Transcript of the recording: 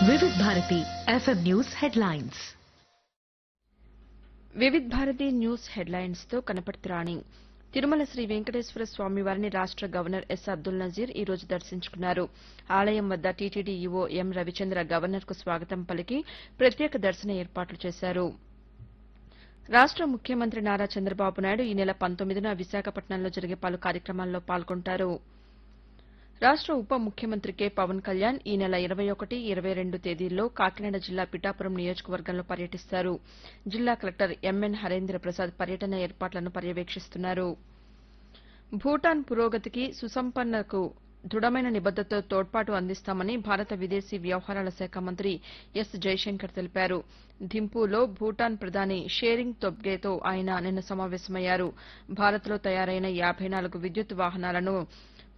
Vividh Bharati FM news headlines Vividh Bharati news headlines తో కనపర్తి రాణి తిరుమల శ్రీ వెంకటేశ్వర స్వామి వారిని రాష్ట గవర్నర్ ఎస్ అబ్దుల్ నజీర్ ఈ రోజు దర్శించుకున్నారు ఆలయం వద్ద TTD EO M Ravichandra governor కు స్వాగతం పలికి ప్రత్యేక దర్శన ఏర్పాట్లు చేశారు రాష్ట ముఖ్యమంత్రి నారా చంద్రబాబు నాయుడు ఈ నెల పంతొమ్మిదిన విశాఖపట్నంలో జరిగే పలు కార్యక్రమాల్లో పాల్గొంటారు రాష్ట ఉప ముఖ్యమంత్రి కె పవన్ కళ్యాణ్ ఈ నెల ఇరవై ఒకటి ఇరవై రెండు తేదీల్లో కాకినాడ జిల్లా పిఠాపురం నియోజకవర్గంలో పర్యటిస్తారు జిల్లా కలెక్టర్ ఎంఎన్ హరేంద్ర ప్రసాద్ పర్యటన ఏర్పాట్లను పర్యవేక్షిస్తున్నారు భూటాన్ పురోగతికి సుసంపన్నకు దృఢమైన నిబద్దతతో తోడ్పాటు అందిస్తామని భారత విదేశీ వ్యవహారాల శాఖ మంత్రి ఎస్ జైశంకర్ తెలిపారు థింపూలో భూటాన్ ప్రధాని షేరింగ్ తొబ్గేతో ఆయన నిన్న సమావేశమయ్యారు భారత్లో తయారైన యాబై నాలుగు విద్యుత్ వాహనాలను